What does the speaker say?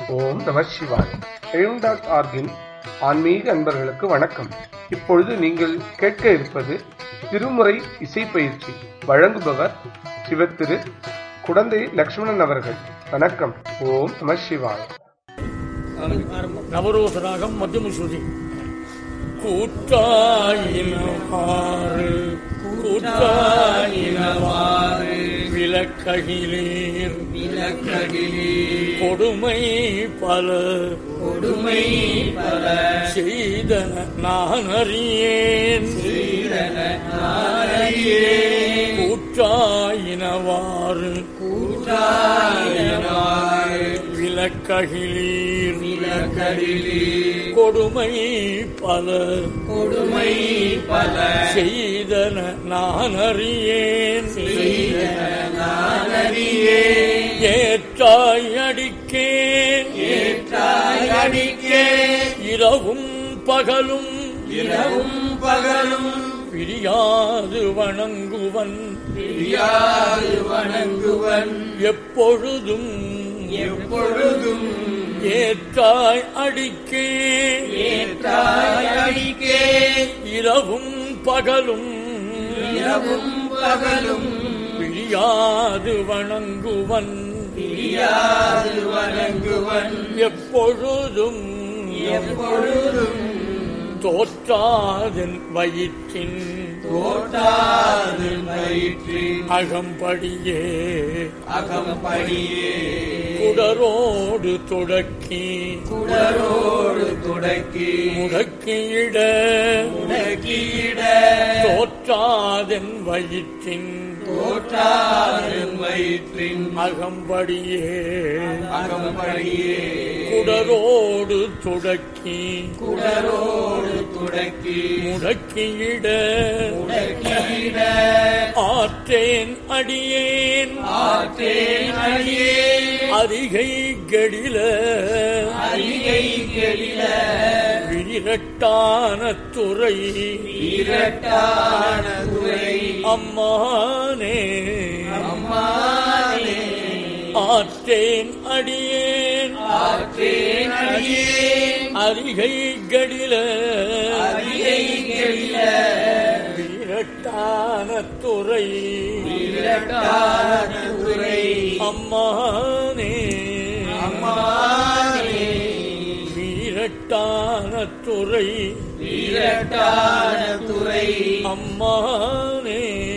ஓம் நம சிவாய் எழும் டாட் ஆர்கின் ஆன்மீக அன்பர்களுக்கு வணக்கம் இப்பொழுது நீங்கள் கேட்க இருப்பது திருமுறை இசை பயிற்சி வழங்குபவர் சிவத்திரு குடந்தை லக்ஷ்மணன் அவர்கள் வணக்கம் ஓம் நம சிவாய் நவரோசராகம் மத்தியம ஸ்ருதி கூட்டாயினவாறு கூட்டாயினவாறு விளக்ககிலேர் விளக்ககிலே கொடுமை பல கொடுமை பல செய்தன நான் அறியேன் செய்தன நாளையே கூட்டாயினவாறு கூட்டாயினவாறு விளக்ககிலீர் விளக்ககிலே கொடுமை பல கொடுமை பல செய்தன நான் அறியேன் செய்தன நாளையே ஏற்றாய் அடிக்கேன் ஏற்றாய் அடிக்கே இரவும் பகலும் இரவும் பகலும் பிரியாது வணங்குவன் பிரியாது வணங்குவன் எப்பொழுதும் எப்பொழுதும் ஏற்றாய் அடிக்கே ஏற்றாய் அடிக்கே இரவும் பகலும் இரவும் பகலும் பிரியாது வணங்குவன் பிரியாது வணங்குவன் எப்பொழுதும் எப்பொழுதும் தோற்றாதன் வயிற்றின் தோட்டாது வயிற்றின் அகம்படியே அகம்படியே குடரோடு தொடக்கி குடரோடு தொடக்கி முடக்கியிட முடக்கியிட தோற்றாதன் வயிற்றின் தோட்டாது வயிற்றின் அகம்படியே அகம்படியே குடரோடு தொடக்கி குடரோடு தொடக்கி முடக்கியிட முடக்கியிட ஆற்றேன் அடியேன் ஆற்றேன் அடியே அரிகை கடில அரிகை கெளில விரட்டான துறை இரட்டான துறை அம்மானே அம்மானே ஆற்றேன் அடியேன் ஆற்றேன் அடியேன் அரிகை கடில அரிகை கெளில விரட்டான துறை இரட்டான துறை அம்மானே அம்மானே வீரட்டான துறை இரட்டான துறை அம்மானே